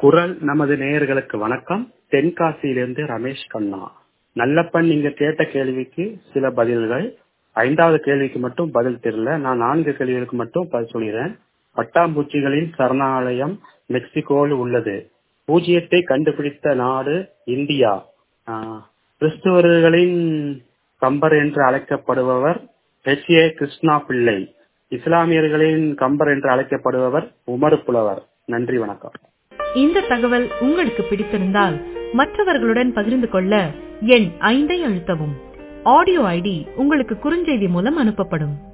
குரல் நமது நேயர்களுக்கு வணக்கம் தென்காசியிலிருந்து ரமேஷ் கண்ணா நல்லப்பன் நீங்க கேட்ட கேள்விக்கு சில பதில்கள் ஐந்தாவது கேள்விக்கு மட்டும் பதில் தெரியல நான் நான்கு கேள்விகளுக்கு மட்டும் பதில் சொல்லிடுறேன் பட்டாம்பூச்சிகளின் சரணாலயம் மெக்சிகோவில் உள்ளது பூஜ்ஜியத்தை கண்டுபிடித்த நாடு இந்தியா ஆஹ், கிறிஸ்துவர்களின் கம்பர் என்று அழைக்கப்படுபவர் ஹெச் ஏ கிருஷ்ணா பிள்ளை இஸ்லாமியர்களின் கம்பர் என்று அழைக்கப்படுபவர் உமர் புலவர் நன்றி வணக்கம் இந்த தகவல் உங்களுக்கு பிடித்திருந்தால் மற்றவர்களுடன் பகிர்ந்து கொள்ள எண் ஐந்தை அழுத்தவும் ஆடியோ ஐடி உங்களுக்கு குறுஞ்செய்தி மூலம் அனுப்பப்படும்